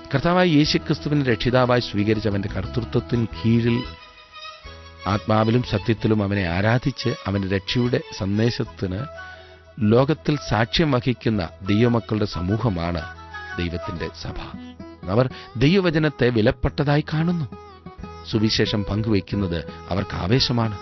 കർത്താവായി യേശുക്രിസ്തുവിനെ രക്ഷിതാവായി സ്വീകരിച്ചവന്റെ കർത്തൃത്വത്തിന് കീഴിൽ ആത്മാവിലും സത്യത്തിലും അവനെ ആരാധിച്ച് അവന്റെ രക്ഷയുടെ സന്ദേശത്തിന് ലോകത്തിൽ സാക്ഷ്യം വഹിക്കുന്ന ദൈവമക്കളുടെ സമൂഹമാണ് ദൈവത്തിന്റെ സഭ അവർ ദൈവവചനത്തെ വിലപ്പെട്ടതായി കാണുന്നു സുവിശേഷം പങ്കുവയ്ക്കുന്നത് അവർക്ക് ആവേശമാണ്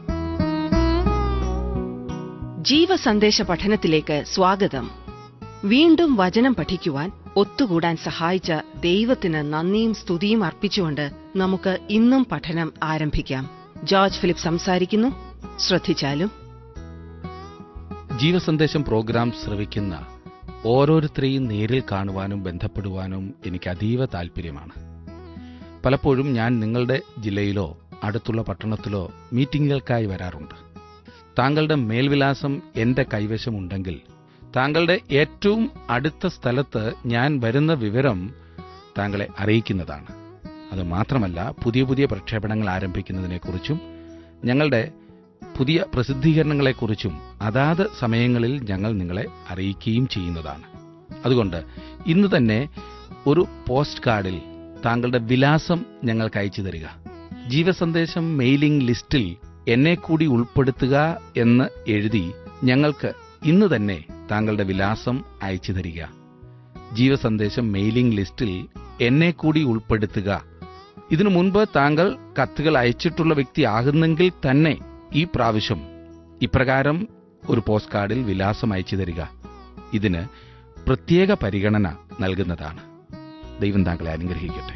ജീവസന്ദേശ പഠനത്തിലേക്ക് സ്വാഗതം വീണ്ടും വചനം പഠിക്കുവാൻ ഒത്തുകൂടാൻ സഹായിച്ച ദൈവത്തിന് നന്ദിയും സ്തുതിയും അർപ്പിച്ചുകൊണ്ട് നമുക്ക് ഇന്നും പഠനം ആരംഭിക്കാം ജോർജ് ഫിലിപ്പ് സംസാരിക്കുന്നു ശ്രദ്ധിച്ചാലും ജീവസന്ദേശം പ്രോഗ്രാം ശ്രവിക്കുന്ന ഓരോരുത്തരെയും നേരിൽ കാണുവാനും ബന്ധപ്പെടുവാനും എനിക്ക് അതീവ താൽപ്പര്യമാണ് പലപ്പോഴും ഞാൻ നിങ്ങളുടെ ജില്ലയിലോ അടുത്തുള്ള പട്ടണത്തിലോ മീറ്റിങ്ങുകൾക്കായി വരാറുണ്ട് താങ്കളുടെ മേൽവിലാസം എന്റെ കൈവശമുണ്ടെങ്കിൽ താങ്കളുടെ ഏറ്റവും അടുത്ത സ്ഥലത്ത് ഞാൻ വരുന്ന വിവരം താങ്കളെ അറിയിക്കുന്നതാണ് അത് മാത്രമല്ല പുതിയ പുതിയ പ്രക്ഷേപണങ്ങൾ ആരംഭിക്കുന്നതിനെക്കുറിച്ചും ഞങ്ങളുടെ പുതിയ പ്രസിദ്ധീകരണങ്ങളെക്കുറിച്ചും അതാത് സമയങ്ങളിൽ ഞങ്ങൾ നിങ്ങളെ അറിയിക്കുകയും ചെയ്യുന്നതാണ് അതുകൊണ്ട് ഇന്ന് തന്നെ ഒരു പോസ്റ്റ് കാർഡിൽ താങ്കളുടെ വിലാസം ഞങ്ങൾക്ക് അയച്ചു തരിക ജീവസന്ദേശം മെയിലിംഗ് ലിസ്റ്റിൽ എന്നെ കൂടി ഉൾപ്പെടുത്തുക എന്ന് എഴുതി ഞങ്ങൾക്ക് ഇന്ന് തന്നെ താങ്കളുടെ വിലാസം അയച്ചു തരിക ജീവസന്ദേശം മെയിലിംഗ് ലിസ്റ്റിൽ എന്നെ കൂടി ഉൾപ്പെടുത്തുക ഇതിനു മുൻപ് താങ്കൾ കത്തുകൾ അയച്ചിട്ടുള്ള വ്യക്തിയാകുന്നെങ്കിൽ തന്നെ ഈ പ്രാവശ്യം ഇപ്രകാരം ഒരു പോസ്റ്റ് കാർഡിൽ വിലാസം അയച്ചു തരിക ഇതിന് പ്രത്യേക പരിഗണന നൽകുന്നതാണ് ദൈവം താങ്കളെ അനുഗ്രഹിക്കട്ടെ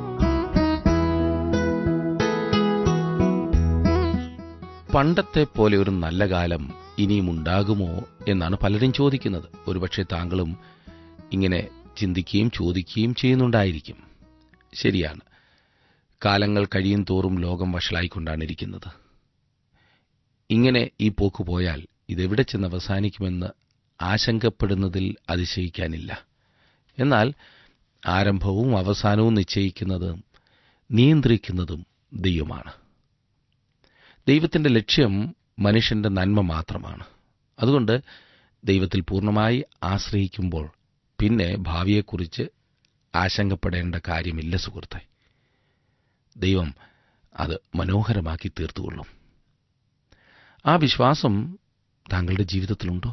പണ്ടത്തെ പോലെ ഒരു നല്ല കാലം ഇനിയും ഉണ്ടാകുമോ എന്നാണ് പലരും ചോദിക്കുന്നത് ഒരുപക്ഷെ താങ്കളും ഇങ്ങനെ ചിന്തിക്കുകയും ചോദിക്കുകയും ചെയ്യുന്നുണ്ടായിരിക്കും ശരിയാണ് കാലങ്ങൾ കഴിയും തോറും ലോകം വഷളായിക്കൊണ്ടാണ് ഇരിക്കുന്നത് ഇങ്ങനെ ഈ പോക്ക് പോയാൽ ഇതെവിടെ ചെന്ന് അവസാനിക്കുമെന്ന് ആശങ്കപ്പെടുന്നതിൽ അതിശയിക്കാനില്ല എന്നാൽ ആരംഭവും അവസാനവും നിശ്ചയിക്കുന്നതും നിയന്ത്രിക്കുന്നതും ദൈവമാണ് ദൈവത്തിന്റെ ലക്ഷ്യം മനുഷ്യന്റെ നന്മ മാത്രമാണ് അതുകൊണ്ട് ദൈവത്തിൽ പൂർണ്ണമായി ആശ്രയിക്കുമ്പോൾ പിന്നെ ഭാവിയെക്കുറിച്ച് ആശങ്കപ്പെടേണ്ട കാര്യമില്ല സുഹൃത്തെ ദൈവം അത് മനോഹരമാക്കി തീർത്തുകൊള്ളും ആ വിശ്വാസം താങ്കളുടെ ജീവിതത്തിലുണ്ടോ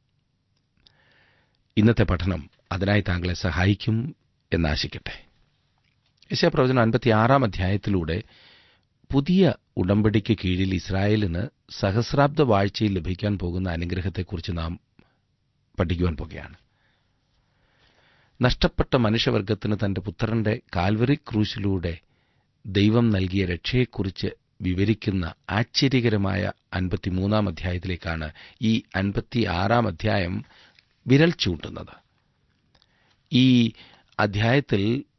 ഇന്നത്തെ പഠനം അതിനായി താങ്കളെ സഹായിക്കും എന്നാശിക്കട്ടെ യശാപ്രവചനം അൻപത്തിയാറാം അധ്യായത്തിലൂടെ പുതിയ ഉടമ്പടിക്ക് കീഴിൽ ഇസ്രായേലിന് സഹസ്രാബ്ദ വാഴ്ചയിൽ ലഭിക്കാൻ പോകുന്ന അനുഗ്രഹത്തെക്കുറിച്ച് നാം പഠിക്കുവാൻ പോകുകയാണ് നഷ്ടപ്പെട്ട മനുഷ്യവർഗത്തിന് തന്റെ പുത്രന്റെ കാൽവറി ക്രൂശിലൂടെ ദൈവം നൽകിയ രക്ഷയെക്കുറിച്ച് വിവരിക്കുന്ന ആശ്ചര്യകരമായ അൻപത്തിമൂന്നാം അധ്യായത്തിലേക്കാണ് ഈ അൻപത്തിയാറാം അധ്യായം വിരൽ ചൂണ്ടുന്നത് ഈ അധ്യായത്തിൽ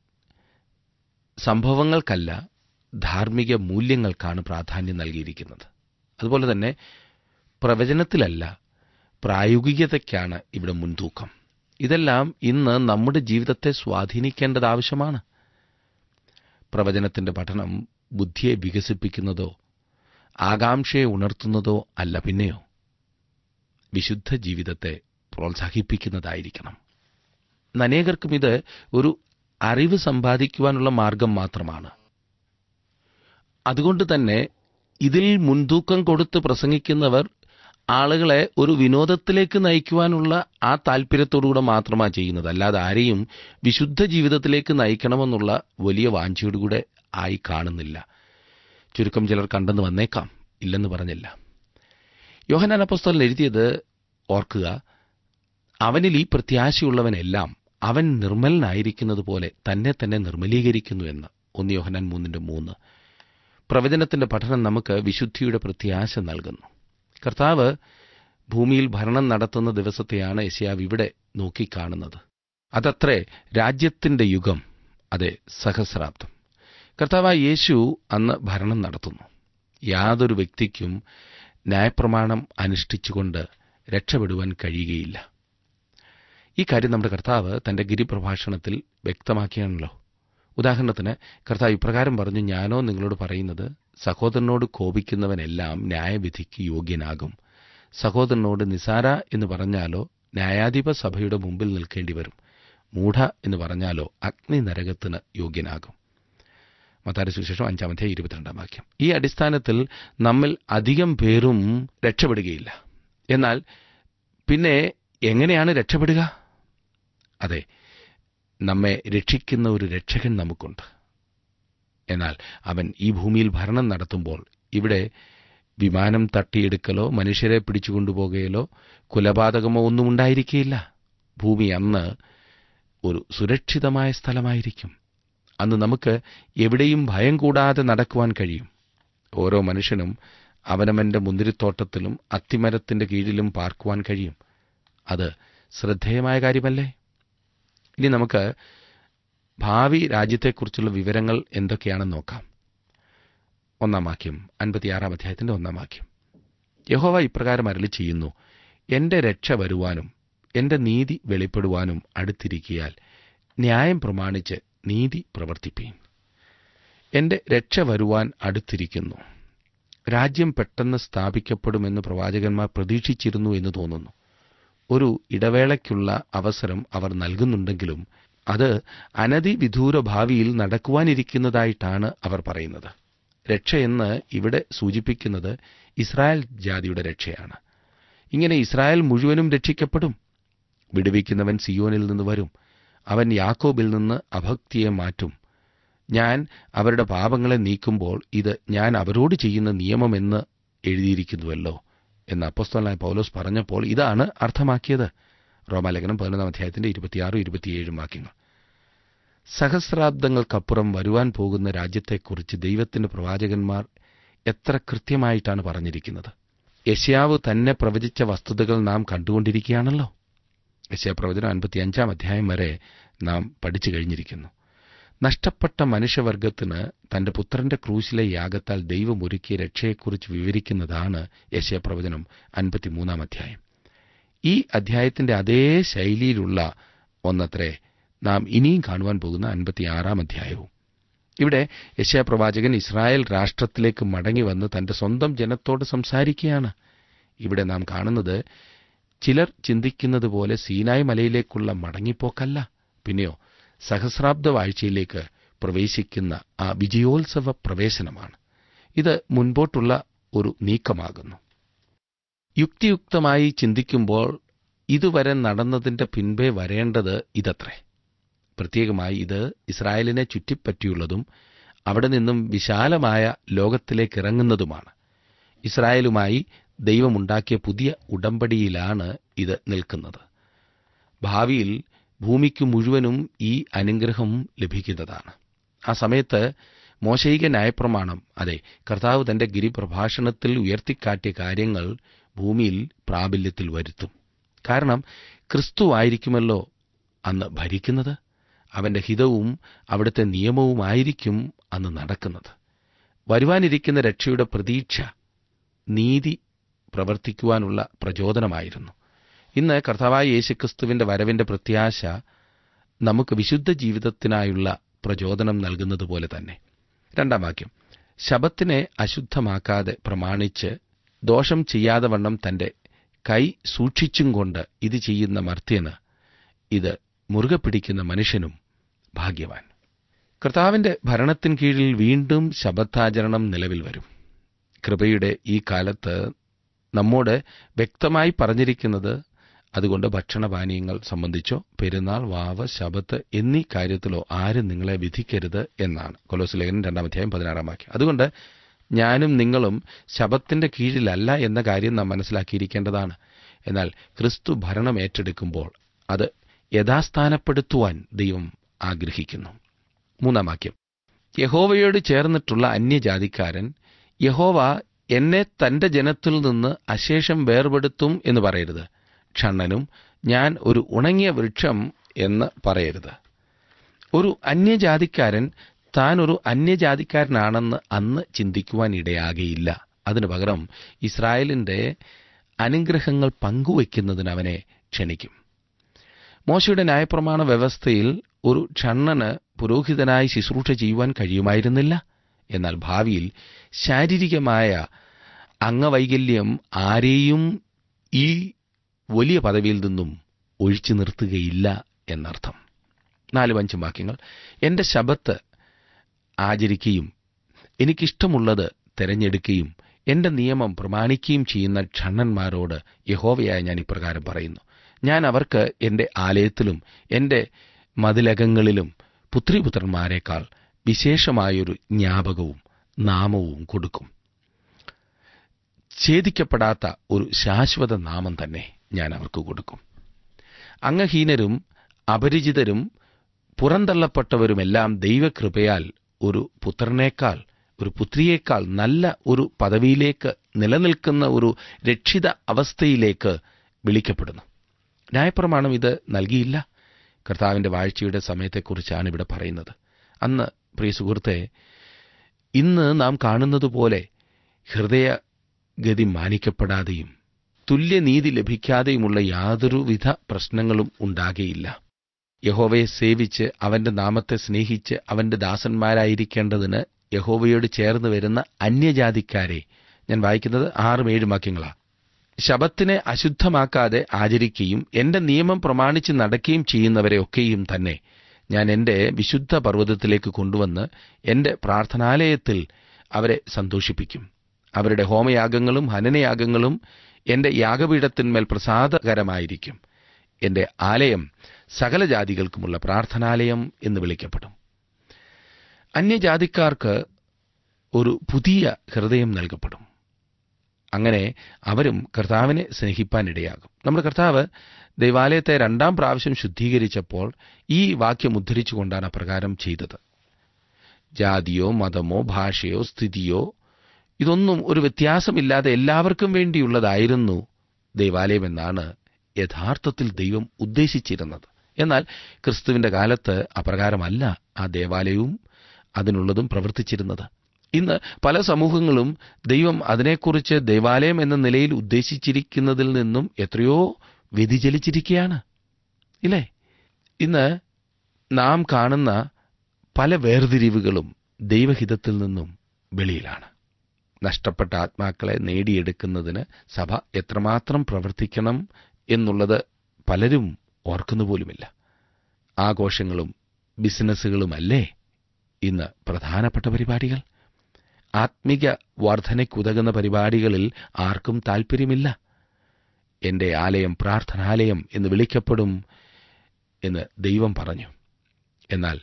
സംഭവങ്ങൾക്കല്ല ധാർമ്മിക മൂല്യങ്ങൾക്കാണ് പ്രാധാന്യം നൽകിയിരിക്കുന്നത് അതുപോലെ തന്നെ പ്രവചനത്തിലല്ല പ്രായോഗികതയ്ക്കാണ് ഇവിടെ മുൻതൂക്കം ഇതെല്ലാം ഇന്ന് നമ്മുടെ ജീവിതത്തെ സ്വാധീനിക്കേണ്ടത് ആവശ്യമാണ് പ്രവചനത്തിന്റെ പഠനം ബുദ്ധിയെ വികസിപ്പിക്കുന്നതോ ആകാംക്ഷയെ ഉണർത്തുന്നതോ അല്ല പിന്നെയോ വിശുദ്ധ ജീവിതത്തെ പ്രോത്സാഹിപ്പിക്കുന്നതായിരിക്കണം അനേകർക്കും ഇത് ഒരു അറിവ് സമ്പാദിക്കുവാനുള്ള മാർഗം മാത്രമാണ് അതുകൊണ്ട് തന്നെ ഇതിൽ മുൻതൂക്കം കൊടുത്ത് പ്രസംഗിക്കുന്നവർ ആളുകളെ ഒരു വിനോദത്തിലേക്ക് നയിക്കുവാനുള്ള ആ താല്പര്യത്തോടുകൂടെ മാത്രമാണ് ചെയ്യുന്നത് അല്ലാതെ ആരെയും വിശുദ്ധ ജീവിതത്തിലേക്ക് നയിക്കണമെന്നുള്ള വലിയ വാഞ്ചയോടുകൂടെ ആയി കാണുന്നില്ല ചുരുക്കം ചിലർ കണ്ടെന്ന് വന്നേക്കാം ഇല്ലെന്ന് പറഞ്ഞില്ല യോഹനാൻ അപ്പസ്തോലൻ എഴുതിയത് ഓർക്കുക അവനിൽ ഈ പ്രത്യാശയുള്ളവനെല്ലാം അവൻ നിർമ്മലനായിരിക്കുന്നത് പോലെ തന്നെ തന്നെ നിർമ്മലീകരിക്കുന്നു എന്ന് ഒന്ന് യോഹനാൻ മൂന്നിന്റെ മൂന്ന് പ്രവചനത്തിന്റെ പഠനം നമുക്ക് വിശുദ്ധിയുടെ പ്രത്യാശ നൽകുന്നു കർത്താവ് ഭൂമിയിൽ ഭരണം നടത്തുന്ന ദിവസത്തെയാണ് യശയാവ് ഇവിടെ നോക്കിക്കാണുന്നത് അതത്രേ രാജ്യത്തിന്റെ യുഗം അതെ സഹസ്രാബ്ദം കർത്താവായ യേശു അന്ന് ഭരണം നടത്തുന്നു യാതൊരു വ്യക്തിക്കും ന്യായപ്രമാണം അനുഷ്ഠിച്ചുകൊണ്ട് രക്ഷപ്പെടുവാൻ കഴിയുകയില്ല ഈ കാര്യം നമ്മുടെ കർത്താവ് തന്റെ ഗിരിപ്രഭാഷണത്തിൽ വ്യക്തമാക്കിയാണല്ലോ ഉദാഹരണത്തിന് കർത്താവ് ഇപ്രകാരം പറഞ്ഞു ഞാനോ നിങ്ങളോട് പറയുന്നത് സഹോദരനോട് കോപിക്കുന്നവനെല്ലാം ന്യായവിധിക്ക് യോഗ്യനാകും സഹോദരനോട് നിസാര എന്ന് പറഞ്ഞാലോ ന്യായാധിപ സഭയുടെ മുമ്പിൽ നിൽക്കേണ്ടി വരും മൂഢ എന്ന് പറഞ്ഞാലോ അഗ്നി നരകത്തിന് യോഗ്യനാകും മത്താരി സുവിശേഷം അഞ്ചാമത്തെ ഇരുപത്തിരണ്ടാം വാക്യം ഈ അടിസ്ഥാനത്തിൽ നമ്മിൽ അധികം പേരും രക്ഷപ്പെടുകയില്ല എന്നാൽ പിന്നെ എങ്ങനെയാണ് രക്ഷപ്പെടുക അതെ നമ്മെ രക്ഷിക്കുന്ന ഒരു രക്ഷകൻ നമുക്കുണ്ട് എന്നാൽ അവൻ ഈ ഭൂമിയിൽ ഭരണം നടത്തുമ്പോൾ ഇവിടെ വിമാനം തട്ടിയെടുക്കലോ മനുഷ്യരെ പിടിച്ചുകൊണ്ടുപോകുകയിലോ കുലപാതകമോ ഒന്നും ഉണ്ടായിരിക്കുകയില്ല ഭൂമി അന്ന് ഒരു സുരക്ഷിതമായ സ്ഥലമായിരിക്കും അന്ന് നമുക്ക് എവിടെയും ഭയം കൂടാതെ നടക്കുവാൻ കഴിയും ഓരോ മനുഷ്യനും അവനവന്റെ മുന്തിരിത്തോട്ടത്തിലും അത്തിമരത്തിന്റെ കീഴിലും പാർക്കുവാൻ കഴിയും അത് ശ്രദ്ധേയമായ കാര്യമല്ലേ ഇനി നമുക്ക് ഭാവി രാജ്യത്തെക്കുറിച്ചുള്ള വിവരങ്ങൾ എന്തൊക്കെയാണെന്ന് നോക്കാം ഒന്നാം വാക്യം അൻപത്തിയാറാം അധ്യായത്തിന്റെ ഒന്നാം വാക്യം യഹോവ ഇപ്രകാരം അരളി ചെയ്യുന്നു എന്റെ രക്ഷ വരുവാനും എന്റെ നീതി വെളിപ്പെടുവാനും അടുത്തിരിക്കിയാൽ ന്യായം പ്രമാണിച്ച് നീതി പ്രവർത്തിപ്പീൻ എന്റെ രക്ഷ വരുവാൻ അടുത്തിരിക്കുന്നു രാജ്യം പെട്ടെന്ന് സ്ഥാപിക്കപ്പെടുമെന്ന് പ്രവാചകന്മാർ പ്രതീക്ഷിച്ചിരുന്നു എന്ന് തോന്നുന്നു ഒരു ഇടവേളയ്ക്കുള്ള അവസരം അവർ നൽകുന്നുണ്ടെങ്കിലും അത് അനതിവിദൂര ഭാവിയിൽ നടക്കുവാനിരിക്കുന്നതായിട്ടാണ് അവർ പറയുന്നത് രക്ഷയെന്ന് ഇവിടെ സൂചിപ്പിക്കുന്നത് ഇസ്രായേൽ ജാതിയുടെ രക്ഷയാണ് ഇങ്ങനെ ഇസ്രായേൽ മുഴുവനും രക്ഷിക്കപ്പെടും വിടുവിക്കുന്നവൻ സിയോനിൽ നിന്ന് വരും അവൻ യാക്കോബിൽ നിന്ന് അഭക്തിയെ മാറ്റും ഞാൻ അവരുടെ പാപങ്ങളെ നീക്കുമ്പോൾ ഇത് ഞാൻ അവരോട് ചെയ്യുന്ന നിയമമെന്ന് എഴുതിയിരിക്കുന്നുവല്ലോ എന്ന് അപ്പസ്തോലായ പൗലോസ് പറഞ്ഞപ്പോൾ ഇതാണ് അർത്ഥമാക്കിയത് റോമാലേഖനം പതിനൊന്നാം അധ്യായത്തിന്റെ ഇരുപത്തിയാറും ഇരുപത്തിയേഴും വാക്യങ്ങൾ സഹസ്രാബ്ദങ്ങൾക്കപ്പുറം വരുവാൻ പോകുന്ന രാജ്യത്തെക്കുറിച്ച് ദൈവത്തിന്റെ പ്രവാചകന്മാർ എത്ര കൃത്യമായിട്ടാണ് പറഞ്ഞിരിക്കുന്നത് യശ്യാവ് തന്നെ പ്രവചിച്ച വസ്തുതകൾ നാം കണ്ടുകൊണ്ടിരിക്കുകയാണല്ലോ യശ്യാപ്രവചനം അൻപത്തിയഞ്ചാം അധ്യായം വരെ നാം പഠിച്ചു കഴിഞ്ഞിരിക്കുന്നു നഷ്ടപ്പെട്ട മനുഷ്യവർഗത്തിന് തന്റെ പുത്രന്റെ ക്രൂശിലെ യാഗത്താൽ ദൈവം ഒരുക്കിയ രക്ഷയെക്കുറിച്ച് വിവരിക്കുന്നതാണ് യശ്യാപ്രവചനം അൻപത്തിമൂന്നാം അധ്യായം ഈ അധ്യായത്തിന്റെ അതേ ശൈലിയിലുള്ള ഒന്നത്രേ നാം ഇനിയും കാണുവാൻ പോകുന്ന അൻപത്തിയാറാം അധ്യായവും ഇവിടെ യശയാപ്രവാചകൻ ഇസ്രായേൽ രാഷ്ട്രത്തിലേക്ക് മടങ്ങി വന്ന് തന്റെ സ്വന്തം ജനത്തോട് സംസാരിക്കുകയാണ് ഇവിടെ നാം കാണുന്നത് ചിലർ ചിന്തിക്കുന്നത് പോലെ സീനായ് മലയിലേക്കുള്ള മടങ്ങിപ്പോക്കല്ല പിന്നെയോ സഹസ്രാബ്ദ വാഴ്ചയിലേക്ക് പ്രവേശിക്കുന്ന ആ വിജയോത്സവ പ്രവേശനമാണ് ഇത് മുൻപോട്ടുള്ള ഒരു നീക്കമാകുന്നു യുക്തിയുക്തമായി ചിന്തിക്കുമ്പോൾ ഇതുവരെ നടന്നതിന്റെ പിൻപേ വരേണ്ടത് ഇതത്രേ പ്രത്യേകമായി ഇത് ഇസ്രായേലിനെ ചുറ്റിപ്പറ്റിയുള്ളതും അവിടെ നിന്നും വിശാലമായ ലോകത്തിലേക്ക് ഇറങ്ങുന്നതുമാണ് ഇസ്രായേലുമായി ദൈവമുണ്ടാക്കിയ പുതിയ ഉടമ്പടിയിലാണ് ഇത് നിൽക്കുന്നത് ഭാവിയിൽ ഭൂമിക്ക് മുഴുവനും ഈ അനുഗ്രഹം ലഭിക്കുന്നതാണ് ആ സമയത്ത് മോശയിക ന്യായപ്രമാണം അതെ കർത്താവ് തന്റെ ഗിരിപ്രഭാഷണത്തിൽ ഉയർത്തിക്കാട്ടിയ കാര്യങ്ങൾ ഭൂമിയിൽ പ്രാബല്യത്തിൽ വരുത്തും കാരണം ക്രിസ്തു ആയിരിക്കുമല്ലോ അന്ന് ഭരിക്കുന്നത് അവന്റെ ഹിതവും അവിടുത്തെ നിയമവുമായിരിക്കും അന്ന് നടക്കുന്നത് വരുവാനിരിക്കുന്ന രക്ഷയുടെ പ്രതീക്ഷ നീതി പ്രവർത്തിക്കുവാനുള്ള പ്രചോദനമായിരുന്നു ഇന്ന് കർത്താവായ യേശുക്രിസ്തുവിന്റെ വരവിന്റെ പ്രത്യാശ നമുക്ക് വിശുദ്ധ ജീവിതത്തിനായുള്ള പ്രചോദനം നൽകുന്നതുപോലെ തന്നെ രണ്ടാം വാക്യം ശബത്തിനെ അശുദ്ധമാക്കാതെ പ്രമാണിച്ച് ദോഷം ചെയ്യാതെ വണ്ണം തന്റെ കൈ സൂക്ഷിച്ചും കൊണ്ട് ഇത് ചെയ്യുന്ന മർത്യന് ഇത് മുറുകെ പിടിക്കുന്ന മനുഷ്യനും ഭാഗ്യവാൻ കർത്താവിന്റെ ഭരണത്തിൻ കീഴിൽ വീണ്ടും ശബത്താചരണം നിലവിൽ വരും കൃപയുടെ ഈ കാലത്ത് നമ്മോട് വ്യക്തമായി പറഞ്ഞിരിക്കുന്നത് അതുകൊണ്ട് ഭക്ഷണപാനീയങ്ങൾ സംബന്ധിച്ചോ പെരുന്നാൾ വാവ് ശബത്ത് എന്നീ കാര്യത്തിലോ ആരും നിങ്ങളെ വിധിക്കരുത് എന്നാണ് കൊലോസ് ലേഖനം രണ്ടാം അധ്യായം പതിനാറാം വാക്യം അതുകൊണ്ട് ഞാനും നിങ്ങളും ശബത്തിന്റെ കീഴിലല്ല എന്ന കാര്യം നാം മനസ്സിലാക്കിയിരിക്കേണ്ടതാണ് എന്നാൽ ക്രിസ്തു ഭരണം ഏറ്റെടുക്കുമ്പോൾ അത് യഥാസ്ഥാനപ്പെടുത്തുവാൻ ദൈവം ആഗ്രഹിക്കുന്നു മൂന്നാം വാക്യം യഹോവയോട് ചേർന്നിട്ടുള്ള അന്യജാതിക്കാരൻ യഹോവ എന്നെ തന്റെ ജനത്തിൽ നിന്ന് അശേഷം വേർപെടുത്തും എന്ന് പറയരുത് ക്ഷണ്ണനും ഞാൻ ഒരു ഉണങ്ങിയ വൃക്ഷം എന്ന് പറയരുത് ഒരു അന്യജാതിക്കാരൻ താൻ ഒരു അന്യജാതിക്കാരനാണെന്ന് അന്ന് ചിന്തിക്കുവാൻ ഇടയാകയില്ല അതിനു പകരം ഇസ്രായേലിന്റെ അനുഗ്രഹങ്ങൾ പങ്കുവയ്ക്കുന്നതിന് അവനെ ക്ഷണിക്കും മോശയുടെ ന്യായപ്രമാണ വ്യവസ്ഥയിൽ ഒരു ക്ഷണ്ണന് പുരോഹിതനായി ശുശ്രൂഷ ചെയ്യുവാൻ കഴിയുമായിരുന്നില്ല എന്നാൽ ഭാവിയിൽ ശാരീരികമായ അംഗവൈകല്യം ആരെയും ഈ വലിയ പദവിയിൽ നിന്നും ഒഴിച്ചു നിർത്തുകയില്ല എന്നർത്ഥം നാലും അഞ്ചും വാക്യങ്ങൾ എന്റെ ശബത്ത് ആചരിക്കുകയും എനിക്കിഷ്ടമുള്ളത് തിരഞ്ഞെടുക്കുകയും എന്റെ നിയമം പ്രമാണിക്കുകയും ചെയ്യുന്ന ക്ഷണ്ണന്മാരോട് യഹോവയായ ഞാൻ ഇപ്രകാരം പറയുന്നു ഞാൻ അവർക്ക് എന്റെ ആലയത്തിലും എന്റെ മതിലകങ്ങളിലും പുത്രിപുത്രന്മാരെക്കാൾ വിശേഷമായൊരു ജ്ഞാപകവും നാമവും കൊടുക്കും ഛേദിക്കപ്പെടാത്ത ഒരു ശാശ്വത നാമം തന്നെ ഞാൻ അവർക്ക് കൊടുക്കും അംഗഹീനരും അപരിചിതരും പുറന്തള്ളപ്പെട്ടവരുമെല്ലാം ദൈവകൃപയാൽ ഒരു പുത്രനേക്കാൾ ഒരു പുത്രിയേക്കാൾ നല്ല ഒരു പദവിയിലേക്ക് നിലനിൽക്കുന്ന ഒരു രക്ഷിത അവസ്ഥയിലേക്ക് വിളിക്കപ്പെടുന്നു ന്യായപ്രമാണം ഇത് നൽകിയില്ല കർത്താവിന്റെ വാഴ്ചയുടെ സമയത്തെക്കുറിച്ചാണ് ഇവിടെ പറയുന്നത് അന്ന് പ്രിയ സുഹൃത്തെ ഇന്ന് നാം കാണുന്നതുപോലെ ഹൃദയഗതി മാനിക്കപ്പെടാതെയും തുല്യനീതി ലഭിക്കാതെയുമുള്ള യാതൊരുവിധ പ്രശ്നങ്ങളും ഉണ്ടാകയില്ല യഹോവയെ സേവിച്ച് അവന്റെ നാമത്തെ സ്നേഹിച്ച് അവന്റെ ദാസന്മാരായിരിക്കേണ്ടതിന് യഹോവയോട് ചേർന്ന് വരുന്ന അന്യജാതിക്കാരെ ഞാൻ വായിക്കുന്നത് ആറും ഏഴും വാക്യങ്ങളാണ് ശബത്തിനെ അശുദ്ധമാക്കാതെ ആചരിക്കുകയും എന്റെ നിയമം പ്രമാണിച്ച് നടക്കുകയും ചെയ്യുന്നവരെ ഒക്കെയും തന്നെ ഞാൻ എന്റെ വിശുദ്ധ പർവ്വതത്തിലേക്ക് കൊണ്ടുവന്ന് എന്റെ പ്രാർത്ഥനാലയത്തിൽ അവരെ സന്തോഷിപ്പിക്കും അവരുടെ ഹോമയാഗങ്ങളും ഹനനയാഗങ്ങളും എന്റെ യാഗപീഠത്തിന്മേൽ പ്രസാദകരമായിരിക്കും എന്റെ ആലയം സകല ജാതികൾക്കുമുള്ള പ്രാർത്ഥനാലയം എന്ന് വിളിക്കപ്പെടും അന്യജാതിക്കാർക്ക് ഒരു പുതിയ ഹൃദയം നൽകപ്പെടും അങ്ങനെ അവരും കർത്താവിനെ സ്നേഹിപ്പാനിടയാകും നമ്മുടെ കർത്താവ് ദൈവാലയത്തെ രണ്ടാം പ്രാവശ്യം ശുദ്ധീകരിച്ചപ്പോൾ ഈ വാക്യം ഉദ്ധരിച്ചുകൊണ്ടാണ് അപ്രകാരം ചെയ്തത് ജാതിയോ മതമോ ഭാഷയോ സ്ഥിതിയോ ഇതൊന്നും ഒരു വ്യത്യാസമില്ലാതെ എല്ലാവർക്കും വേണ്ടിയുള്ളതായിരുന്നു ദൈവാലയമെന്നാണ് യഥാർത്ഥത്തിൽ ദൈവം ഉദ്ദേശിച്ചിരുന്നത് എന്നാൽ ക്രിസ്തുവിന്റെ കാലത്ത് അപ്രകാരമല്ല ആ ദേവാലയവും അതിനുള്ളതും പ്രവർത്തിച്ചിരുന്നത് ഇന്ന് പല സമൂഹങ്ങളും ദൈവം അതിനെക്കുറിച്ച് ദേവാലയം എന്ന നിലയിൽ ഉദ്ദേശിച്ചിരിക്കുന്നതിൽ നിന്നും എത്രയോ വ്യതിചലിച്ചിരിക്കുകയാണ് ഇല്ലേ ഇന്ന് നാം കാണുന്ന പല വേർതിരിവുകളും ദൈവഹിതത്തിൽ നിന്നും വെളിയിലാണ് നഷ്ടപ്പെട്ട ആത്മാക്കളെ നേടിയെടുക്കുന്നതിന് സഭ എത്രമാത്രം പ്രവർത്തിക്കണം എന്നുള്ളത് പലരും ഓർക്കുന്നുപോലുമില്ല ആഘോഷങ്ങളും ബിസിനസ്സുകളുമല്ലേ ഇന്ന് പ്രധാനപ്പെട്ട പരിപാടികൾ ആത്മിക വർധനയ്ക്കുതകുന്ന പരിപാടികളിൽ ആർക്കും താൽപ്പര്യമില്ല എന്റെ ആലയം പ്രാർത്ഥനാലയം എന്ന് വിളിക്കപ്പെടും എന്ന് ദൈവം പറഞ്ഞു എന്നാൽ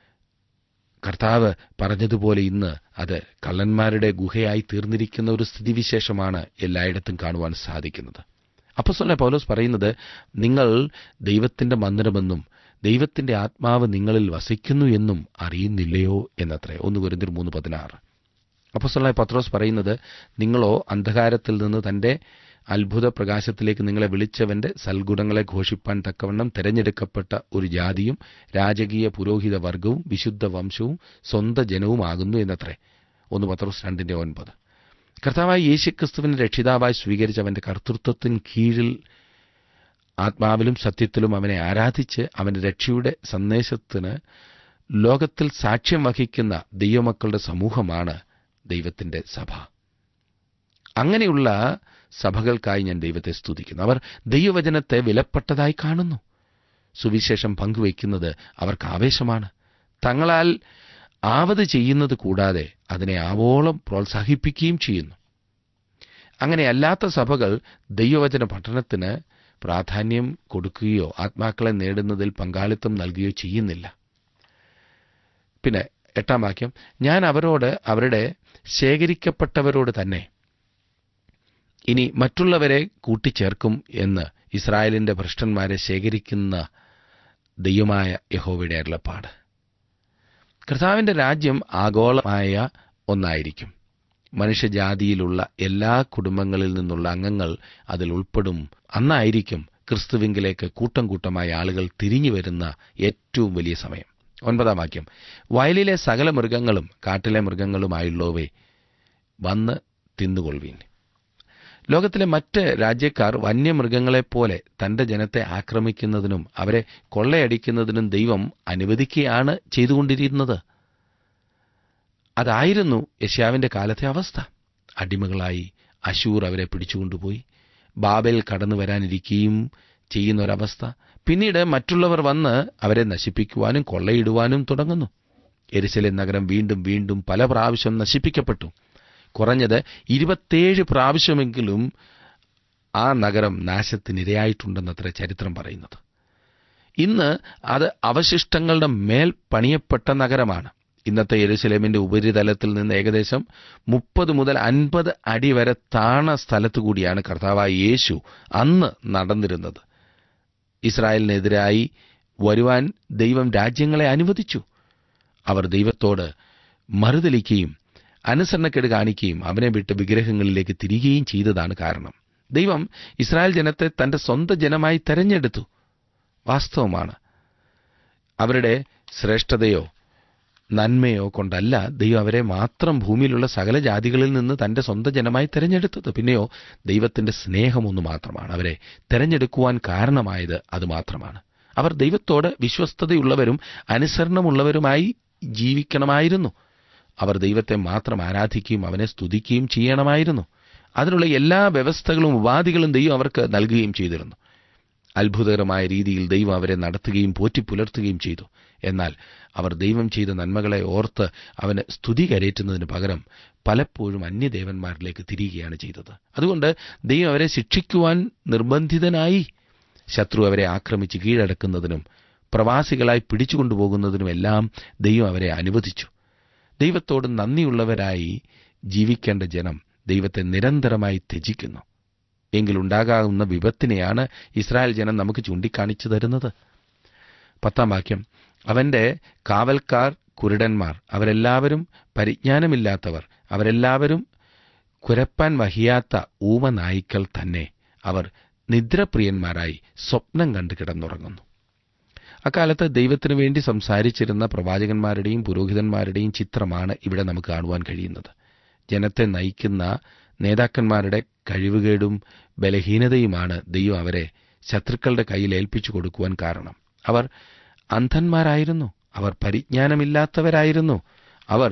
കർത്താവ് പറഞ്ഞതുപോലെ ഇന്ന് അത് കള്ളന്മാരുടെ ഗുഹയായി തീർന്നിരിക്കുന്ന ഒരു സ്ഥിതിവിശേഷമാണ് എല്ലായിടത്തും കാണുവാൻ സാധിക്കുന്നത് അപ്പസ്വല പൗലോസ് പറയുന്നത് നിങ്ങൾ ദൈവത്തിന്റെ മന്ദിരമെന്നും ദൈവത്തിന്റെ ആത്മാവ് നിങ്ങളിൽ വസിക്കുന്നു എന്നും അറിയുന്നില്ലയോ എന്നത്രേ ഒന്ന് കുരുന്തിർ മൂന്ന് പതിനാറ് അപ്പസ്വലായ പത്രോസ് പറയുന്നത് നിങ്ങളോ അന്ധകാരത്തിൽ നിന്ന് തന്റെ അത്ഭുത പ്രകാശത്തിലേക്ക് നിങ്ങളെ വിളിച്ചവന്റെ സൽഗുണങ്ങളെ ഘോഷിപ്പാൻ തക്കവണ്ണം തെരഞ്ഞെടുക്കപ്പെട്ട ഒരു ജാതിയും രാജകീയ പുരോഹിത വർഗവും വിശുദ്ധ വംശവും സ്വന്ത ജനവുമാകുന്നു എന്നത്രേ ഒന്ന് പത്രോസ് രണ്ടിന്റെ ഒൻപത് കർത്താവായ യേശുക്രിസ്തുവിനെ രക്ഷിതാവായി സ്വീകരിച്ച അവന്റെ കർത്തൃത്വത്തിന് കീഴിൽ ആത്മാവിലും സത്യത്തിലും അവനെ ആരാധിച്ച് അവന്റെ രക്ഷയുടെ സന്ദേശത്തിന് ലോകത്തിൽ സാക്ഷ്യം വഹിക്കുന്ന ദൈവമക്കളുടെ സമൂഹമാണ് ദൈവത്തിന്റെ സഭ അങ്ങനെയുള്ള സഭകൾക്കായി ഞാൻ ദൈവത്തെ സ്തുതിക്കുന്നു അവർ ദൈവവചനത്തെ വിലപ്പെട്ടതായി കാണുന്നു സുവിശേഷം പങ്കുവയ്ക്കുന്നത് അവർക്ക് ആവേശമാണ് തങ്ങളാൽ ആവത് ചെയ്യുന്നത് കൂടാതെ അതിനെ ആവോളം പ്രോത്സാഹിപ്പിക്കുകയും ചെയ്യുന്നു അങ്ങനെ അല്ലാത്ത സഭകൾ ദൈവവചന പഠനത്തിന് പ്രാധാന്യം കൊടുക്കുകയോ ആത്മാക്കളെ നേടുന്നതിൽ പങ്കാളിത്തം നൽകുകയോ ചെയ്യുന്നില്ല പിന്നെ എട്ടാം വാക്യം ഞാൻ അവരോട് അവരുടെ ശേഖരിക്കപ്പെട്ടവരോട് തന്നെ ഇനി മറ്റുള്ളവരെ കൂട്ടിച്ചേർക്കും എന്ന് ഇസ്രായേലിന്റെ ഭ്രഷ്ടന്മാരെ ശേഖരിക്കുന്ന ദൈവമായ യഹോവയുടെ അരുളപ്പാട് കർത്താവിന്റെ രാജ്യം ആഗോളമായ ഒന്നായിരിക്കും മനുഷ്യജാതിയിലുള്ള എല്ലാ കുടുംബങ്ങളിൽ നിന്നുള്ള അംഗങ്ങൾ അതിൽ ഉൾപ്പെടും അന്നായിരിക്കും ക്രിസ്തുവിങ്കിലേക്ക് കൂട്ടം കൂട്ടമായ ആളുകൾ തിരിഞ്ഞു വരുന്ന ഏറ്റവും വലിയ സമയം ഒൻപതാം വാക്യം വയലിലെ സകല മൃഗങ്ങളും കാട്ടിലെ മൃഗങ്ങളുമായുള്ളവേ വന്ന് തിന്നുകൊള്ളുവീൻ ലോകത്തിലെ മറ്റ് രാജ്യക്കാർ വന്യമൃഗങ്ങളെപ്പോലെ തന്റെ ജനത്തെ ആക്രമിക്കുന്നതിനും അവരെ കൊള്ളയടിക്കുന്നതിനും ദൈവം അനുവദിക്കുകയാണ് ചെയ്തുകൊണ്ടിരുന്നത് അതായിരുന്നു യശ്യാവിന്റെ കാലത്തെ അവസ്ഥ അടിമകളായി അശൂർ അവരെ പിടിച്ചുകൊണ്ടുപോയി ബാബേൽ കടന്നു വരാനിരിക്കുകയും ചെയ്യുന്ന ഒരവസ്ഥ പിന്നീട് മറ്റുള്ളവർ വന്ന് അവരെ നശിപ്പിക്കുവാനും കൊള്ളയിടുവാനും തുടങ്ങുന്നു എരുസലേം നഗരം വീണ്ടും വീണ്ടും പല പ്രാവശ്യം നശിപ്പിക്കപ്പെട്ടു കുറഞ്ഞത് ഇരുപത്തേഴ് പ്രാവശ്യമെങ്കിലും ആ നഗരം നാശത്തിനിരയായിട്ടുണ്ടെന്നത്ര ചരിത്രം പറയുന്നത് ഇന്ന് അത് അവശിഷ്ടങ്ങളുടെ മേൽ പണിയപ്പെട്ട നഗരമാണ് ഇന്നത്തെ യെരുസലേമിന്റെ ഉപരിതലത്തിൽ നിന്ന് ഏകദേശം മുപ്പത് മുതൽ അൻപത് അടി വരെ താണ സ്ഥലത്തു കൂടിയാണ് കർത്താവായ യേശു അന്ന് നടന്നിരുന്നത് ഇസ്രായേലിനെതിരായി വരുവാൻ ദൈവം രാജ്യങ്ങളെ അനുവദിച്ചു അവർ ദൈവത്തോട് മറുതലിക്കുകയും അനുസരണക്കേട് കാണിക്കുകയും അവനെ വിട്ട് വിഗ്രഹങ്ങളിലേക്ക് തിരികുകയും ചെയ്തതാണ് കാരണം ദൈവം ഇസ്രായേൽ ജനത്തെ തന്റെ സ്വന്തം ജനമായി തെരഞ്ഞെടുത്തു വാസ്തവമാണ് അവരുടെ ശ്രേഷ്ഠതയോ നന്മയോ കൊണ്ടല്ല ദൈവം അവരെ മാത്രം ഭൂമിയിലുള്ള സകല ജാതികളിൽ നിന്ന് തന്റെ സ്വന്തം ജനമായി തെരഞ്ഞെടുത്തത് പിന്നെയോ ദൈവത്തിന്റെ സ്നേഹമൊന്നു മാത്രമാണ് അവരെ തെരഞ്ഞെടുക്കുവാൻ കാരണമായത് അത് മാത്രമാണ് അവർ ദൈവത്തോട് വിശ്വസ്തതയുള്ളവരും അനുസരണമുള്ളവരുമായി ജീവിക്കണമായിരുന്നു അവർ ദൈവത്തെ മാത്രം ആരാധിക്കുകയും അവനെ സ്തുതിക്കുകയും ചെയ്യണമായിരുന്നു അതിനുള്ള എല്ലാ വ്യവസ്ഥകളും ഉപാധികളും ദൈവം അവർക്ക് നൽകുകയും ചെയ്തിരുന്നു അത്ഭുതകരമായ രീതിയിൽ ദൈവം അവരെ നടത്തുകയും പോറ്റിപ്പുലർത്തുകയും ചെയ്തു എന്നാൽ അവർ ദൈവം ചെയ്ത നന്മകളെ ഓർത്ത് അവന് സ്തുതി കരയറ്റുന്നതിന് പകരം പലപ്പോഴും അന്യദേവന്മാരിലേക്ക് തിരികുകയാണ് ചെയ്തത് അതുകൊണ്ട് ദൈവം അവരെ ശിക്ഷിക്കുവാൻ നിർബന്ധിതനായി ശത്രു അവരെ ആക്രമിച്ച് കീഴടക്കുന്നതിനും പ്രവാസികളായി പിടിച്ചുകൊണ്ടുപോകുന്നതിനുമെല്ലാം ദൈവം അവരെ അനുവദിച്ചു ദൈവത്തോട് നന്ദിയുള്ളവരായി ജീവിക്കേണ്ട ജനം ദൈവത്തെ നിരന്തരമായി ത്യജിക്കുന്നു എങ്കിലുണ്ടാകാവുന്ന വിപത്തിനെയാണ് ഇസ്രായേൽ ജനം നമുക്ക് ചൂണ്ടിക്കാണിച്ചു തരുന്നത് പത്താം വാക്യം അവന്റെ കാവൽക്കാർ കുരുടന്മാർ അവരെല്ലാവരും പരിജ്ഞാനമില്ലാത്തവർ അവരെല്ലാവരും കുരപ്പാൻ വഹിയാത്ത ഊമനായ്ക്കൾ തന്നെ അവർ നിദ്രപ്രിയന്മാരായി സ്വപ്നം കണ്ട് കിടന്നുറങ്ങുന്നു അക്കാലത്ത് ദൈവത്തിനു വേണ്ടി സംസാരിച്ചിരുന്ന പ്രവാചകന്മാരുടെയും പുരോഹിതന്മാരുടെയും ചിത്രമാണ് ഇവിടെ നമുക്ക് കാണുവാൻ കഴിയുന്നത് ജനത്തെ നയിക്കുന്ന നേതാക്കന്മാരുടെ കഴിവുകേടും ബലഹീനതയുമാണ് ദൈവം അവരെ ശത്രുക്കളുടെ കയ്യിൽ ഏൽപ്പിച്ചു കൊടുക്കുവാൻ കാരണം അവർ അന്ധന്മാരായിരുന്നു അവർ പരിജ്ഞാനമില്ലാത്തവരായിരുന്നു അവർ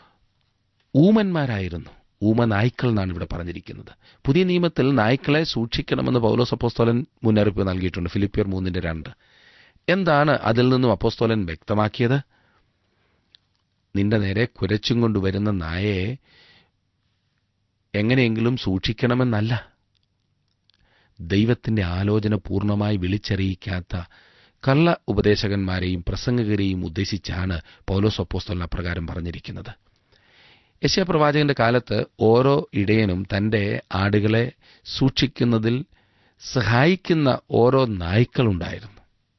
ഊമന്മാരായിരുന്നു ഊമ നായ്ക്കൾ എന്നാണ് ഇവിടെ പറഞ്ഞിരിക്കുന്നത് പുതിയ നിയമത്തിൽ നായ്ക്കളെ സൂക്ഷിക്കണമെന്ന് പൗലോസ് അപ്പോസ്തോലൻ മുന്നറിയിപ്പ് നൽകിയിട്ടുണ്ട് ഫിലിപ്പിയർ മൂന്നിന്റെ രണ്ട് എന്താണ് അതിൽ നിന്നും അപ്പോസ്തോലൻ വ്യക്തമാക്കിയത് നിന്റെ നേരെ കുരച്ചും കൊണ്ടുവരുന്ന നായയെ എങ്ങനെയെങ്കിലും സൂക്ഷിക്കണമെന്നല്ല ദൈവത്തിന്റെ ആലോചന പൂർണ്ണമായി വിളിച്ചറിയിക്കാത്ത കള്ള ഉപദേശകന്മാരെയും പ്രസംഗകരെയും ഉദ്ദേശിച്ചാണ് പൗലോസ് അപ്പോസ്തോലൻ അപ്രകാരം പറഞ്ഞിരിക്കുന്നത് യശയപ്രവാചകന്റെ കാലത്ത് ഓരോ ഇടയനും തന്റെ ആടുകളെ സൂക്ഷിക്കുന്നതിൽ സഹായിക്കുന്ന ഓരോ നായ്ക്കളുണ്ടായിരുന്നു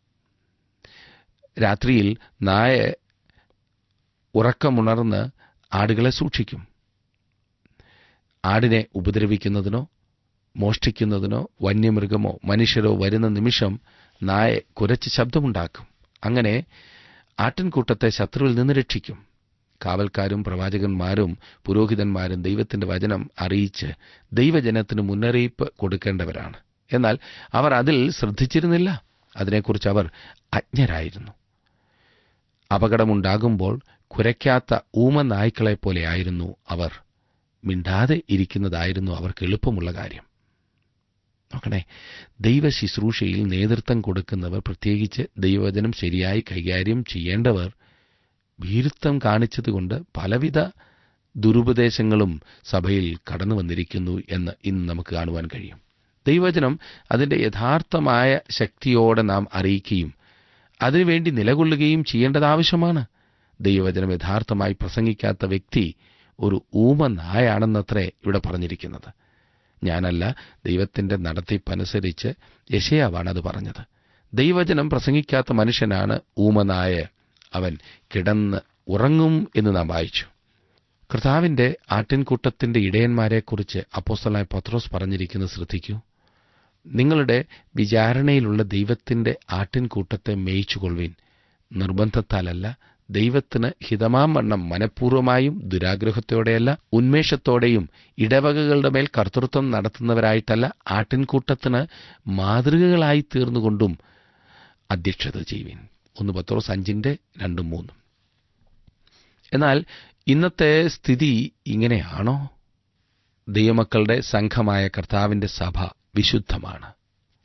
രാത്രിയിൽ നായ ഉറക്കമുണർന്ന് ആടുകളെ സൂക്ഷിക്കും ആടിനെ ഉപദ്രവിക്കുന്നതിനോ മോഷ്ടിക്കുന്നതിനോ വന്യമൃഗമോ മനുഷ്യരോ വരുന്ന നിമിഷം നായ കുരച്ച് ശബ്ദമുണ്ടാക്കും അങ്ങനെ ആട്ടിൻകൂട്ടത്തെ ശത്രുവിൽ നിന്ന് രക്ഷിക്കും കാവൽക്കാരും പ്രവാചകന്മാരും പുരോഹിതന്മാരും ദൈവത്തിന്റെ വചനം അറിയിച്ച് ദൈവജനത്തിന് മുന്നറിയിപ്പ് കൊടുക്കേണ്ടവരാണ് എന്നാൽ അവർ അതിൽ ശ്രദ്ധിച്ചിരുന്നില്ല അതിനെക്കുറിച്ച് അവർ അജ്ഞരായിരുന്നു അപകടമുണ്ടാകുമ്പോൾ കുരയ്ക്കാത്ത ഊമ നായ്ക്കളെപ്പോലെയായിരുന്നു അവർ മിണ്ടാതെ ഇരിക്കുന്നതായിരുന്നു അവർക്ക് എളുപ്പമുള്ള കാര്യം നോക്കണേ ദൈവ ശുശ്രൂഷയിൽ നേതൃത്വം കൊടുക്കുന്നവർ പ്രത്യേകിച്ച് ദൈവവചനം ശരിയായി കൈകാര്യം ചെയ്യേണ്ടവർ ഭീരുത്വം കാണിച്ചതുകൊണ്ട് പലവിധ ദുരുപദേശങ്ങളും സഭയിൽ കടന്നു വന്നിരിക്കുന്നു എന്ന് ഇന്ന് നമുക്ക് കാണുവാൻ കഴിയും ദൈവവചനം അതിന്റെ യഥാർത്ഥമായ ശക്തിയോടെ നാം അറിയിക്കുകയും അതിനുവേണ്ടി നിലകൊള്ളുകയും ചെയ്യേണ്ടത് ആവശ്യമാണ് ദൈവവചനം യഥാർത്ഥമായി പ്രസംഗിക്കാത്ത വ്യക്തി ഒരു ഊമ നായാണെന്നത്രേ ഇവിടെ പറഞ്ഞിരിക്കുന്നത് ഞാനല്ല ദൈവത്തിന്റെ നടത്തിപ്പനുസരിച്ച് യശയാവാണ് അത് പറഞ്ഞത് ദൈവവചനം പ്രസംഗിക്കാത്ത മനുഷ്യനാണ് ഊമനായ അവൻ കിടന്ന് ഉറങ്ങും എന്ന് നാം വായിച്ചു കർത്താവിന്റെ ആട്ടിൻകൂട്ടത്തിന്റെ ഇടയന്മാരെക്കുറിച്ച് അപ്പോസ്തലായ പത്രോസ് പറഞ്ഞിരിക്കുന്നത് ശ്രദ്ധിക്കൂ നിങ്ങളുടെ വിചാരണയിലുള്ള ദൈവത്തിന്റെ ആട്ടിൻകൂട്ടത്തെ മേയിച്ചുകൊള്ളുവിൻ നിർബന്ധത്താലല്ല ദൈവത്തിന് ഹിതമാവണ്ണം മനഃപൂർവമായും ദുരാഗ്രഹത്തോടെയല്ല ഉന്മേഷത്തോടെയും ഇടവകകളുടെ മേൽ കർത്തൃത്വം നടത്തുന്നവരായിട്ടല്ല ആട്ടിൻകൂട്ടത്തിന് മാതൃകകളായി തീർന്നുകൊണ്ടും അധ്യക്ഷത ചെയ്യുവിൻ ഒന്ന് പത്രോസ് അഞ്ചിന്റെ രണ്ടും മൂന്നും എന്നാൽ ഇന്നത്തെ സ്ഥിതി ഇങ്ങനെയാണോ ദൈവമക്കളുടെ സംഘമായ കർത്താവിന്റെ സഭ വിശുദ്ധമാണ്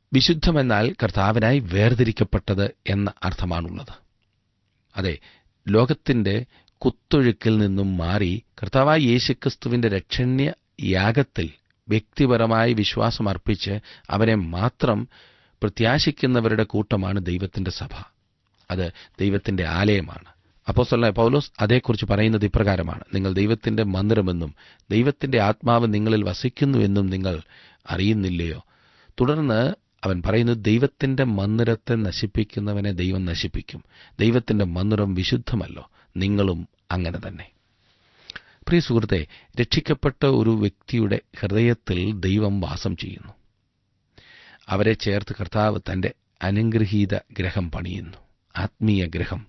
വിശുദ്ധമെന്നാൽ കർത്താവിനായി വേർതിരിക്കപ്പെട്ടത് എന്ന അർത്ഥമാണുള്ളത് അതെ ലോകത്തിന്റെ കുത്തൊഴുക്കിൽ നിന്നും മാറി കർത്താവായ യേശുക്രിസ്തുവിന്റെ രക്ഷണ്യ യാഗത്തിൽ വ്യക്തിപരമായി വിശ്വാസം അർപ്പിച്ച് അവനെ മാത്രം പ്രത്യാശിക്കുന്നവരുടെ കൂട്ടമാണ് ദൈവത്തിന്റെ സഭ അത് ദൈവത്തിന്റെ ആലയമാണ് അപ്പോസ്തലനായ പൗലോസ് അതേക്കുറിച്ച് പറയുന്നത് ഇപ്രകാരമാണ് നിങ്ങൾ ദൈവത്തിന്റെ മന്ദിരമെന്നും ദൈവത്തിന്റെ ആത്മാവ് നിങ്ങളിൽ വസിക്കുന്നുവെന്നും നിങ്ങൾ അറിയുന്നില്ലയോ തുടർന്ന് അവൻ പറയുന്നത് ദൈവത്തിന്റെ മന്ദിരത്തെ നശിപ്പിക്കുന്നവനെ ദൈവം നശിപ്പിക്കും ദൈവത്തിന്റെ മന്ദിരം വിശുദ്ധമല്ലോ നിങ്ങളും അങ്ങനെ തന്നെ പ്രിയ സുഹൃത്തെ രക്ഷിക്കപ്പെട്ട ഒരു വ്യക്തിയുടെ ഹൃദയത്തിൽ ദൈവം വാസം ചെയ്യുന്നു അവരെ ചേർത്ത് കർത്താവ് തന്റെ അനുഗ്രഹീത ഗ്രഹം പണിയുന്നു ആത്മീയ ഗ്രഹം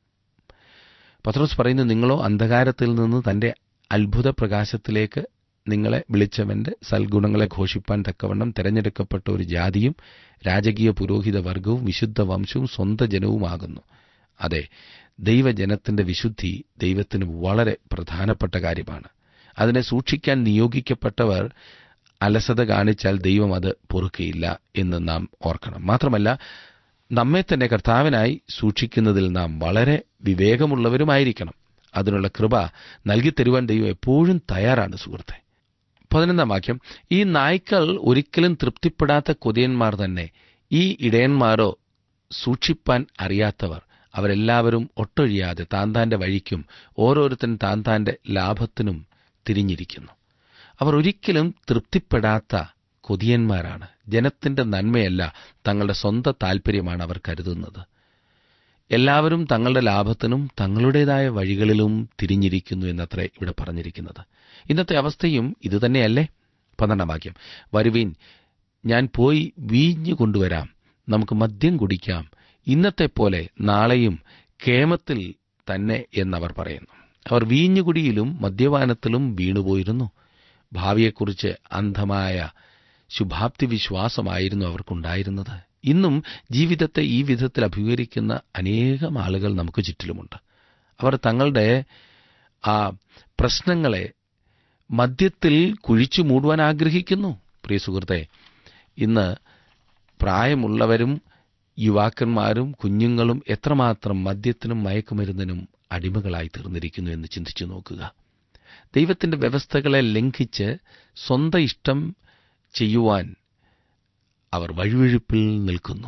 പത്രോസ് പറയുന്നു നിങ്ങളോ അന്ധകാരത്തിൽ നിന്ന് തന്റെ അത്ഭുത പ്രകാശത്തിലേക്ക് നിങ്ങളെ വിളിച്ചവന്റെ സൽഗുണങ്ങളെ ഘോഷിപ്പാൻ തക്കവണ്ണം തെരഞ്ഞെടുക്കപ്പെട്ട ഒരു ജാതിയും രാജകീയ പുരോഹിത വർഗവും വിശുദ്ധ വംശവും സ്വന്ത ജനവുമാകുന്നു അതെ ദൈവജനത്തിന്റെ വിശുദ്ധി ദൈവത്തിന് വളരെ പ്രധാനപ്പെട്ട കാര്യമാണ് അതിനെ സൂക്ഷിക്കാൻ നിയോഗിക്കപ്പെട്ടവർ അലസത കാണിച്ചാൽ ദൈവം അത് പൊറുക്കയില്ല എന്ന് നാം ഓർക്കണം മാത്രമല്ല നമ്മെ തന്നെ കർത്താവിനായി സൂക്ഷിക്കുന്നതിൽ നാം വളരെ വിവേകമുള്ളവരുമായിരിക്കണം അതിനുള്ള കൃപ നൽകിത്തരുവാൻ ദൈവം എപ്പോഴും തയ്യാറാണ് സുഹൃത്തെ പതിനൊന്നാം വാക്യം ഈ നായ്ക്കൾ ഒരിക്കലും തൃപ്തിപ്പെടാത്ത കൊതിയന്മാർ തന്നെ ഈ ഇടയന്മാരോ സൂക്ഷിപ്പാൻ അറിയാത്തവർ അവരെല്ലാവരും ഒട്ടൊഴിയാതെ താന്താന്റെ വഴിക്കും ഓരോരുത്തൻ താന്താന്റെ ലാഭത്തിനും തിരിഞ്ഞിരിക്കുന്നു അവർ ഒരിക്കലും തൃപ്തിപ്പെടാത്ത കൊതിയന്മാരാണ് ജനത്തിന്റെ നന്മയല്ല തങ്ങളുടെ സ്വന്തം താൽപ്പര്യമാണ് അവർ കരുതുന്നത് എല്ലാവരും തങ്ങളുടെ ലാഭത്തിനും തങ്ങളുടേതായ വഴികളിലും തിരിഞ്ഞിരിക്കുന്നു എന്നത്രേ ഇവിടെ പറഞ്ഞിരിക്കുന്നത് ഇന്നത്തെ അവസ്ഥയും ഇതുതന്നെയല്ലേ പന്ത്രണ്ടാം വാക്യം വരുവീൻ ഞാൻ പോയി വീഞ്ഞു കൊണ്ടുവരാം നമുക്ക് മദ്യം കുടിക്കാം ഇന്നത്തെ പോലെ നാളെയും കേമത്തിൽ തന്നെ എന്നവർ പറയുന്നു അവർ വീഞ്ഞുകുടിയിലും മദ്യപാനത്തിലും വീണുപോയിരുന്നു ഭാവിയെക്കുറിച്ച് അന്ധമായ ശുഭാപ്തി വിശ്വാസമായിരുന്നു അവർക്കുണ്ടായിരുന്നത് ഇന്നും ജീവിതത്തെ ഈ വിധത്തിൽ അഭിമുഖീകരിക്കുന്ന അനേകം ആളുകൾ നമുക്ക് ചുറ്റിലുമുണ്ട് അവർ തങ്ങളുടെ ആ പ്രശ്നങ്ങളെ മദ്യത്തിൽ കുഴിച്ചു മൂടുവാൻ ആഗ്രഹിക്കുന്നു പ്രിയ സുഹൃത്തെ ഇന്ന് പ്രായമുള്ളവരും യുവാക്കന്മാരും കുഞ്ഞുങ്ങളും എത്രമാത്രം മദ്യത്തിനും മയക്കുമരുന്നിനും അടിമകളായി തീർന്നിരിക്കുന്നു എന്ന് ചിന്തിച്ചു നോക്കുക ദൈവത്തിന്റെ വ്യവസ്ഥകളെ ലംഘിച്ച് സ്വന്തം ഇഷ്ടം ചെയ്യുവാൻ അവർ വഴിവഴുപ്പിൽ നിൽക്കുന്നു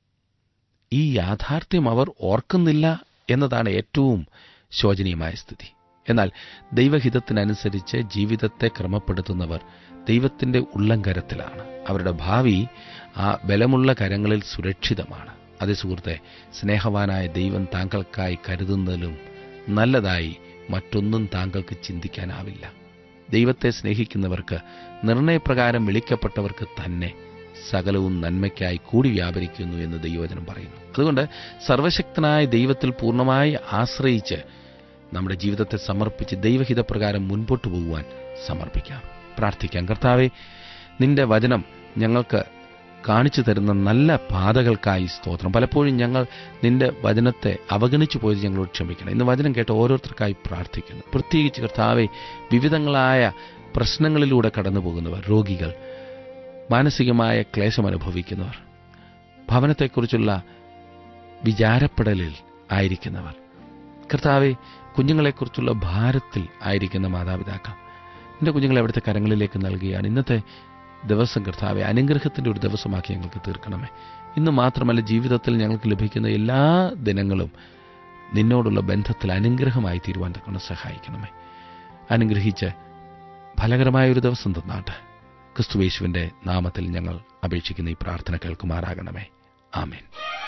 ഈ യാഥാർത്ഥ്യം അവർ ഓർക്കുന്നില്ല എന്നതാണ് ഏറ്റവും ശോചനീയമായ സ്ഥിതി എന്നാൽ ദൈവഹിതത്തിനനുസരിച്ച് ജീവിതത്തെ ക്രമപ്പെടുത്തുന്നവർ ദൈവത്തിന്റെ ഉള്ളംകരത്തിലാണ് അവരുടെ ഭാവി ആ ബലമുള്ള കരങ്ങളിൽ സുരക്ഷിതമാണ് അതേ സുഹൃത്തെ സ്നേഹവാനായ ദൈവം താങ്കൾക്കായി കരുതുന്നതിലും നല്ലതായി മറ്റൊന്നും താങ്കൾക്ക് ചിന്തിക്കാനാവില്ല ദൈവത്തെ സ്നേഹിക്കുന്നവർക്ക് നിർണയപ്രകാരം വിളിക്കപ്പെട്ടവർക്ക് തന്നെ സകലവും നന്മയ്ക്കായി കൂടി വ്യാപരിക്കുന്നു എന്ന് ദൈവവചനം പറയുന്നു അതുകൊണ്ട് സർവശക്തനായ ദൈവത്തിൽ പൂർണ്ണമായി ആശ്രയിച്ച് നമ്മുടെ ജീവിതത്തെ സമർപ്പിച്ച് ദൈവഹിതപ്രകാരം മുൻപോട്ട് പോകുവാൻ സമർപ്പിക്കാം പ്രാർത്ഥിക്കാം കർത്താവെ നിന്റെ വചനം ഞങ്ങൾക്ക് കാണിച്ചു തരുന്ന നല്ല പാതകൾക്കായി സ്തോത്രം പലപ്പോഴും ഞങ്ങൾ നിന്റെ വചനത്തെ അവഗണിച്ചു പോയത് ഞങ്ങളോട് ക്ഷമിക്കണം ഇന്ന് വചനം കേട്ട് ഓരോരുത്തർക്കായി പ്രാർത്ഥിക്കുന്നു പ്രത്യേകിച്ച് കർത്താവെ വിവിധങ്ങളായ പ്രശ്നങ്ങളിലൂടെ കടന്നു പോകുന്നവർ രോഗികൾ മാനസികമായ ക്ലേശം അനുഭവിക്കുന്നവർ ഭവനത്തെക്കുറിച്ചുള്ള വിചാരപ്പെടലിൽ ആയിരിക്കുന്നവർ കർത്താവെ കുഞ്ഞുങ്ങളെക്കുറിച്ചുള്ള ഭാരത്തിൽ ആയിരിക്കുന്ന മാതാപിതാക്കൾ എൻ്റെ കുഞ്ഞുങ്ങളെ അവിടുത്തെ കരങ്ങളിലേക്ക് നൽകുകയാണ് ഇന്നത്തെ ദിവസം കർത്താവെ അനുഗ്രഹത്തിൻ്റെ ഒരു ദിവസമാക്കി ഞങ്ങൾക്ക് തീർക്കണമേ ഇന്ന് മാത്രമല്ല ജീവിതത്തിൽ ഞങ്ങൾക്ക് ലഭിക്കുന്ന എല്ലാ ദിനങ്ങളും നിന്നോടുള്ള ബന്ധത്തിൽ അനുഗ്രഹമായി തീരുവാൻ തക്കണം സഹായിക്കണമേ അനുഗ്രഹിച്ച് ഫലകരമായ ഒരു ദിവസം തന്നാട്ടെ ക്രിസ്തുവേശുവിന്റെ നാമത്തിൽ ഞങ്ങൾ അപേക്ഷിക്കുന്ന ഈ പ്രാർത്ഥന കേൾക്കുമാറാകണമേ ആമേൻ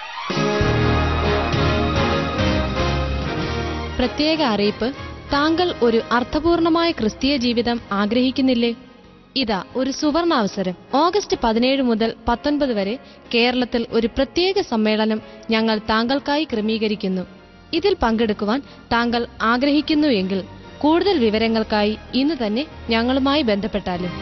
പ്രത്യേക അറിയിപ്പ് താങ്കൾ ഒരു അർത്ഥപൂർണമായ ക്രിസ്തീയ ജീവിതം ആഗ്രഹിക്കുന്നില്ലേ ഇതാ ഒരു സുവർണാവസരം ഓഗസ്റ്റ് പതിനേഴ് മുതൽ പത്തൊൻപത് വരെ കേരളത്തിൽ ഒരു പ്രത്യേക സമ്മേളനം ഞങ്ങൾ താങ്കൾക്കായി ക്രമീകരിക്കുന്നു ഇതിൽ പങ്കെടുക്കുവാൻ താങ്കൾ ആഗ്രഹിക്കുന്നു എങ്കിൽ കൂടുതൽ വിവരങ്ങൾക്കായി ഇന്ന് തന്നെ ഞങ്ങളുമായി ബന്ധപ്പെട്ടാലും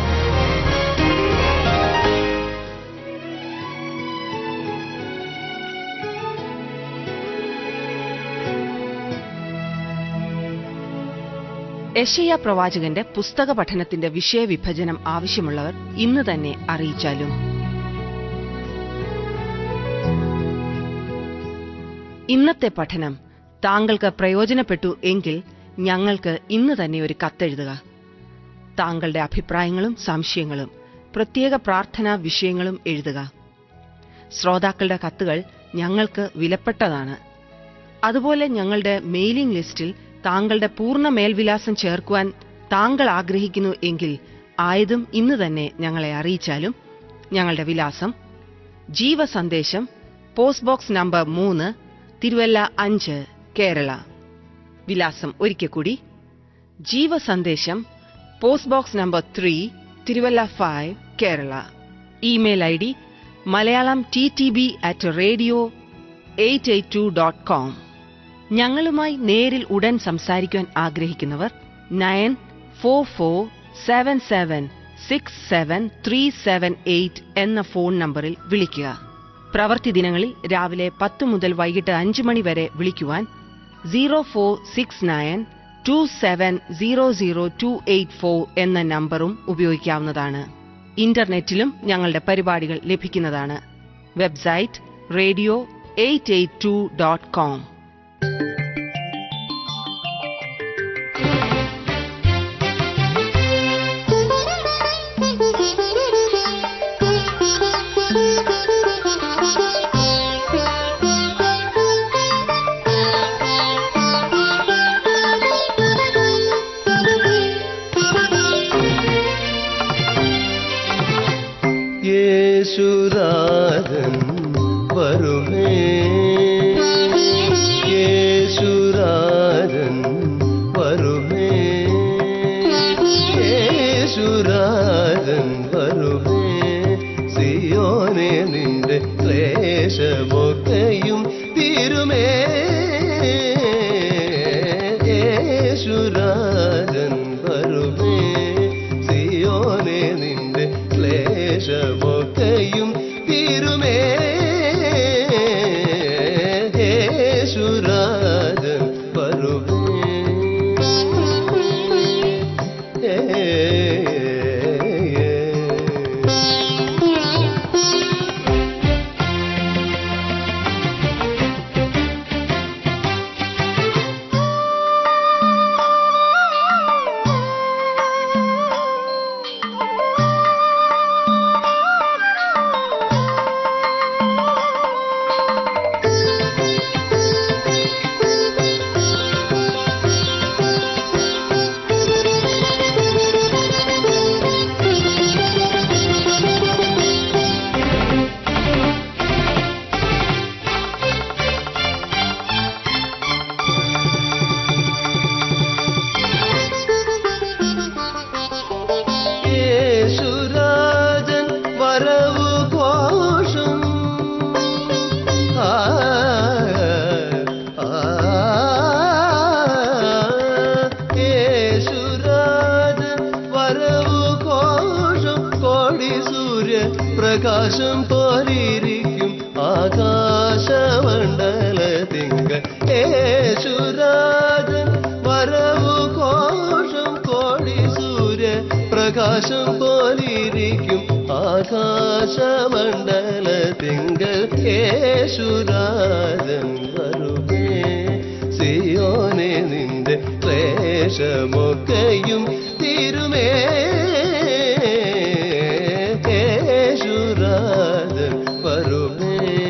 യശയ പ്രവാചകന്റെ പുസ്തക പഠനത്തിന്റെ വിഷയവിഭജനം ആവശ്യമുള്ളവർ ഇന്ന് തന്നെ അറിയിച്ചാലും ഇന്നത്തെ പഠനം താങ്കൾക്ക് പ്രയോജനപ്പെട്ടു എങ്കിൽ ഞങ്ങൾക്ക് ഇന്ന് തന്നെ ഒരു കത്തെഴുതുക താങ്കളുടെ അഭിപ്രായങ്ങളും സംശയങ്ങളും പ്രത്യേക പ്രാർത്ഥനാ വിഷയങ്ങളും എഴുതുക ശ്രോതാക്കളുടെ കത്തുകൾ ഞങ്ങൾക്ക് വിലപ്പെട്ടതാണ് അതുപോലെ ഞങ്ങളുടെ മെയിലിംഗ് ലിസ്റ്റിൽ താങ്കളുടെ പൂർണ്ണ മേൽവിലാസം ചേർക്കുവാൻ താങ്കൾ ആഗ്രഹിക്കുന്നു എങ്കിൽ ആയതും ഇന്ന് തന്നെ ഞങ്ങളെ അറിയിച്ചാലും ഞങ്ങളുടെ വിലാസം ജീവസന്ദേശം പോസ്റ്റ് ബോക്സ് നമ്പർ മൂന്ന് തിരുവല്ല അഞ്ച് കേരള വിലാസം ഒരിക്കൽ കൂടി Jeevasandesham post box number three Thiruvalla five Kerala email I D Malayalam T T B at radio eight eight two dot com ഞങ്ങളുമായി നേരിൽ ഉടൻ സംസാരിക്കുവാൻ ആഗ്രഹിക്കുന്നവർ nine four four seven seven six seven three seven eight എന്ന ഫോൺ നമ്പറിൽ വിളിക്കുക പ്രവൃത്തി ദിനങ്ങളിൽ രാവിലെ പത്ത് മുതൽ വൈകിട്ട് അഞ്ച് മണി വരെ വിളിക്കുവാൻ zero four six nine two seven zero zero two eight four എന്ന നമ്പറും ഉപയോഗിക്കാവുന്നതാണ് ഇന്റർനെറ്റിലും ഞങ്ങളുടെ പരിപാടികൾ ലഭിക്കുന്നതാണ് website radio eight eight two dot com Yesurajan വരുമേ യേശുരാജൻ വരുമേ യേശുരാജൻ വരുമേ സിയോനെ നിന്റെ ക്ലേശമൊക്കെയും തീരുമേ യേശുരാജൻ വരുമേ സിയോനെ നിന്റെ ക്ലേശമൊക്കെയും തീരുമേ യേശുരാജൻ വരുമേ യേശുരാജൻ വരവു ഘോഷം ആ, ആ, യേശുരാജൻ വരവു ഘോഷം കോടി സൂര്യ പ്രകാശം പോലിരിക്കും ആകാശമണ്ഡല തിങ്കൾ യേശുരാജൻ വരവു ഘോഷം കോടി സൂര്യ പ്രകാശം പോലിരിക്കും ആകാശമണ്ഡല തിങ്കൾ യേശുരാജൻ വരുമേ സിയോനെ നിന്റെ ക്ലേശമൊക്കെയും തീരുമേ യേശുരാജൻ വരുമേ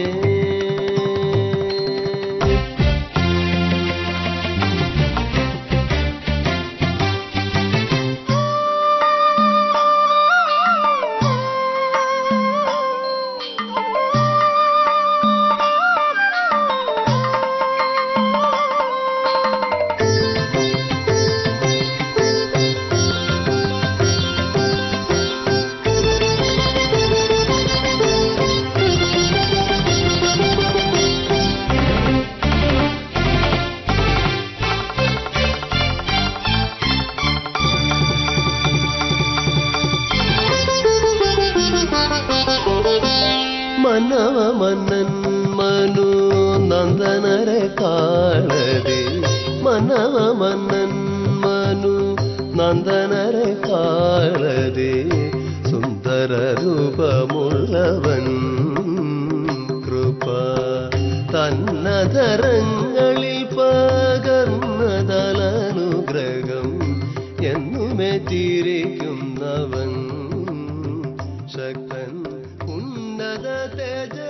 മനവ മന്നൻ മനു നന്ദനരെ കാളരെ മനവ മന്നൻ മനു നന്ദനരെ കാളരെ സുന്ദര രൂപമുള്ളവൻ കൃപ തന്നധരങ്ങളിൽ പകർന്നതലനുഗ്രഹം എന്നുമേ തിരിക്കുന്നവൻ ശക്തൻ ഉന്നത തേജ